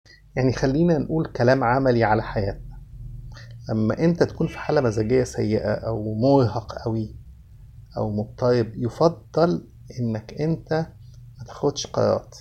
يعني خلينا نقول كلام عملي على حياتنا لما انت تكون في حالة مزاجية سيئة او مرهق قوي او مضطرب يفضل انك انت ما تاخدش قرارات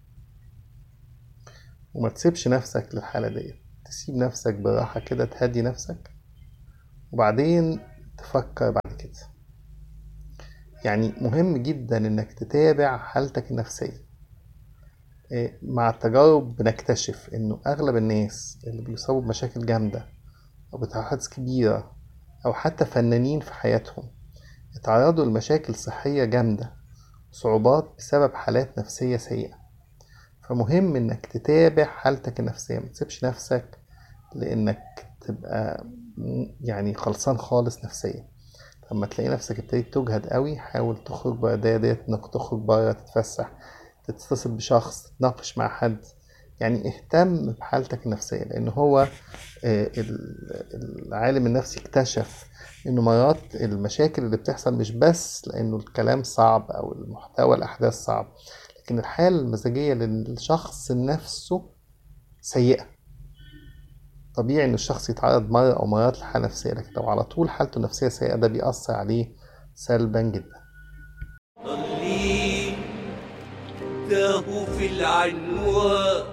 وما تسيبش نفسك للحالة دي تسيب نفسك براحة كده تهدي نفسك وبعدين تفكر بعد كده يعني مهم جدا انك تتابع حالتك النفسية إيه، مع التجارب بنكتشف انه اغلب الناس اللي بيصابوا بمشاكل جامدة او بتحدث كبيرة او حتى فنانين في حياتهم اتعرضوا لمشاكل صحية جامدة صعوبات بسبب حالات نفسية سيئة فمهم انك تتابع حالتك النفسية ما تسيبش نفسك لانك تبقى يعني خلصان خالص نفسيا لما تلاقي نفسك ابتديت تجهد قوي حاول تخرج بره ديت انك تخرج بره تتفسح تتصل بشخص تناقش مع حد يعني اهتم بحالتك النفسية لأن هو العالم النفسي اكتشف إنه مرات المشاكل اللي بتحصل مش بس لأنه الكلام صعب أو المحتوى الأحداث صعب لكن الحالة المزاجية للشخص نفسه سيئة طبيعي إن الشخص يتعرض مرة أو مرات لحالة نفسية لكن لو على طول حالته النفسية سيئة ده بيأثر عليه سلبا جدا تاه في العنوان